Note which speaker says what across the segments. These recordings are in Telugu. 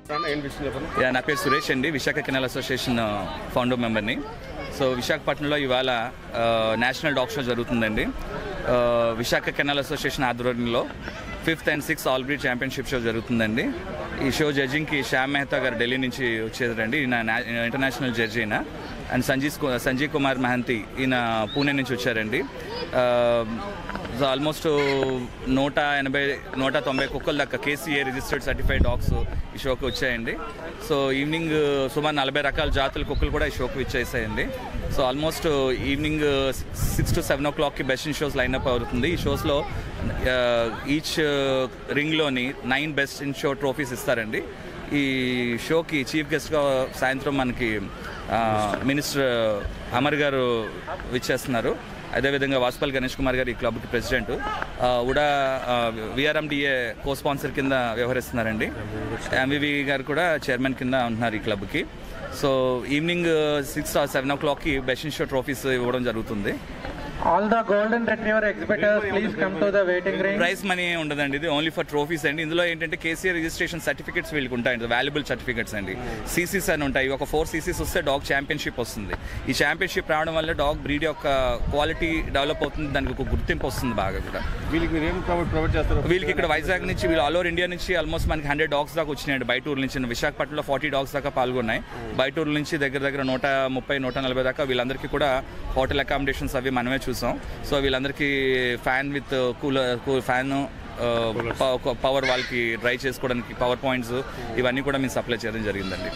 Speaker 1: ఏం విషయం చెప్పండి
Speaker 2: యా, నా పేరు సురేష్ అండి విశాఖ కెనాల్ అసోసియేషన్ ఫౌండర్ మెంబర్ని సో విశాఖపట్నంలో ఇవాళ ఆ, నేషనల్ డాగ్ షో జరుగుతుందండి ఆ, విశాఖ కెనాల్ అసోసియేషన్ ఆధ్వర్యంలో fifth and sixth all breed championship show జరుగుతుందండి ఈ షో జడ్జింగ్కి శ్యామ్ మెహతా గారు ఢిల్లీ నుంచి వచ్చేదండి ఈయన నా- ఇంటర్నేషనల్ జడ్జి ఈయన అండ్ సంజీవ్ కు- సంజీవ్ కుమార్ మహంతి ఈయన పూణే నుంచి వచ్చారండి ఆ, సో ఆల్మోస్ట్ నూట ఎనభై నూట తొంభై కుక్కల దాకా కేసీఏ రిజిస్టర్డ్ సర్టిఫైడ్ డాగ్స్ ఈ షోకి వచ్చాయండి సో ఈవినింగ్ సుమారు నలభై రకాల జాతుల కుక్కలు కూడా ఈ షోకి వచ్చేసాయండి so almost evening six to seven ఓ క్లాక్కి బెస్ట్ ఇన్ షోస్ లైన్అప్ అవుతుంది ఈ షోస్లో ఈచ్ రింగ్లోని nine best in show trophies ఇస్తారండి ఈ షోకి చీఫ్ గెస్ట్గా సాయంత్రం మనకి ఆ, మినిస్టర్ అమర్ గారు విచ్చేస్తున్నారు అదేవిధంగా వాసుపల్ గణేష్ కుమార్ గారు ఈ క్లబ్కి ప్రెసిడెంట్ ఆ, ఉడా విఆర్ఎండిఏ కో స్పాన్సర్ కింద వ్యవహరిస్తున్నారండి ఎంవివి గారు కూడా చైర్మన్ కింద ఉంటున్నారు ఈ క్లబ్కి సో ఈవినింగ్ సిక్స్ సెవెన్ ఓ క్లాక్కి బెస్ట్ ఇన్ షో ట్రోఫీస్ ఇవ్వడం జరుగుతుంది
Speaker 3: All the golden retriever exhibitors, please come to the waiting ring.
Speaker 2: Price money ఉండదండి ఇది ఓన్లీ ఫర్ ట్రోఫీస్ అండి ఇందులో ఏంటంటే కేసీఆర్ రిజిస్ట్రేషన్ సర్టిఫికేట్స్ వీళ్ళకి ఉంటాయండి వాల్యుబుల్ సర్టిఫికేట్స్ అండి సీసీస్ అని ఉంటాయి ఒక ఫోర్ సీసీస్ వస్తే డాగ్ ఛాంపియన్షిప్ వస్తుంది ఈ ఛాంపియన్షిప్ రావడం వల్ల డాగ్ బ్రీడ్ యొక్క క్వాలిటీ డెవలప్ అవుతుంది దానికి ఒక గుర్తింపు వస్తుంది బాగా కూడా
Speaker 1: వీళ్ళకి మీరు ఏం ప్రొవైడ్ ప్రొవైడ్ చేస్తారు
Speaker 2: వీళ్ళకి ఇక్కడ వైజాగ్ నుంచి వీళ్ళు ఆల్ ఓవర్ ఇండియా నుంచి ఆల్మోస్ట్ మనకి హండ్రెడ్ డాగ్స్ దాకా వచ్చినాయండి బయట ఊర్ల నుంచి విశాఖపట్నంలో ఫార్టీ డాగ్స్ దాకా పాల్గొన్నాయి బయట ఊర్ల నుంచి దగ్గర దగ్గర నూట ముప్పై నూట నలభై దాకా వీళ్ళందరికీ కూడా హోటల్ అకామిడేషన్స్ అవి మనమే చూసాం సో వీళ్ళందరికీ fan with cooler fan power వాళ్ళకి డ్రై చేసుకోవడానికి పవర్ పాయింట్స్ ఇవన్నీ కూడా మేము సప్లై చేయడం జరిగిందండి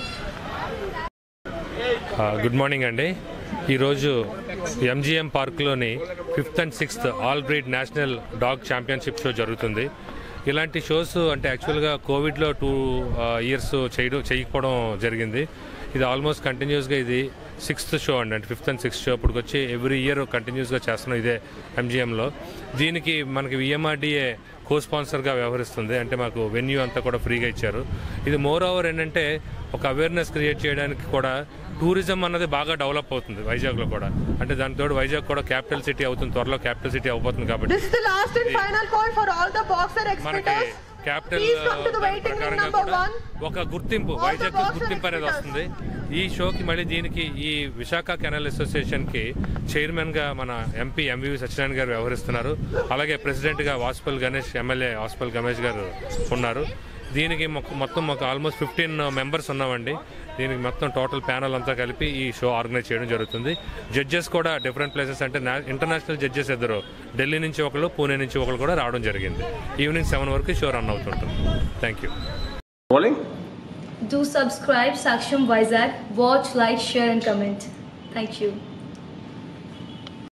Speaker 4: ఆ, గుడ్ మార్నింగ్ అండి ఈరోజు ఎంజిఎం పార్క్లోని fifth and sixth all breed national dog championship show జరుగుతుంది ఇలాంటి షోస్ అంటే యాక్చువల్గా కోవిడ్లో టూ ఇయర్స్ చేయడం చేయకపోవడం జరిగింది ఇది ఆల్మోస్ట్ కంటిన్యూస్గా ఇది సిక్స్త్ షో అండి అంటే ఫిఫ్త్ అండ్ సిక్స్త్ షో ఇప్పటికి వచ్చి ఎవ్రీ ఇయర్ కంటిన్యూస్గా చేస్తున్నాం ఇదే ఎంజిఎంలో దీనికి మనకి విఎంఆర్డిఏ కో స్పాన్సర్గా వ్యవహరిస్తుంది అంటే మాకు వెన్యూ అంతా కూడా ఫ్రీగా ఇచ్చారు ఇది మోర్ ఓవర్ ఏంటంటే ఒక అవేర్నెస్ క్రియేట్ చేయడానికి కూడా టూరిజం అన్నది బాగా డెవలప్ అవుతుంది వైజాగ్లో కూడా అంటే దాని తోడు వైజాగ్ కూడా క్యాపిటల్ సిటీ అవుతుంది త్వరలో క్యాపిటల్ సిటీ అవబోతుంది కాబట్టి
Speaker 5: This is the last and final call for all the boxer
Speaker 4: మనకి
Speaker 5: exhibitors.
Speaker 4: Capital
Speaker 5: Please come to the waiting room
Speaker 4: ప్రకారంగా
Speaker 5: number
Speaker 4: కూడా
Speaker 5: one.
Speaker 4: ఒక గుర్తింపు
Speaker 5: All the
Speaker 4: వైజాగ్
Speaker 5: boxer
Speaker 4: గుర్తింపు అనేది వస్తుంది ఈ షోకి మళ్ళీ దీనికి ఈ విశాఖ కెనాల్ అసోసియేషన్ కి చైర్మన్ గా మన ఎంపీ ఎంవివి సత్యనారాయణ గారు వ్యవహరిస్తున్నారు అలాగే ప్రెసిడెంట్ గా వాసుపల్ గణేష్ ఎమ్మెల్యే వాసుపల్ గణేష్ గారు ఉన్నారు దీనికి మొ- మొత్తం మాకు ఆల్మోస్ట్ ఫిఫ్టీన్ మెంబర్స్ ఉన్నామండి దీనికి మొత్తం టోటల్ ప్యానల్ అంతా కలిపి ఈ షో ఆర్గనైజ్ చేయడం జరుగుతుంది జడ్జెస్ కూడా డిఫరెంట్ ప్లేసెస్ అంటే నా- ఇంటర్నేషనల్ జడ్జెస్ ఇద్దరు ఢిల్లీ నుంచి ఒకళ్ళు పూణే నుంచి ఒకళ్ళు కూడా రావడం జరిగింది ఈవినింగ్ సెవెన్ వరకు షో రన్ అవుతుంటుంది thank you
Speaker 1: rolling
Speaker 6: Do subscribe Saksham Vizag. Watch, like, share, and comment. Thank you.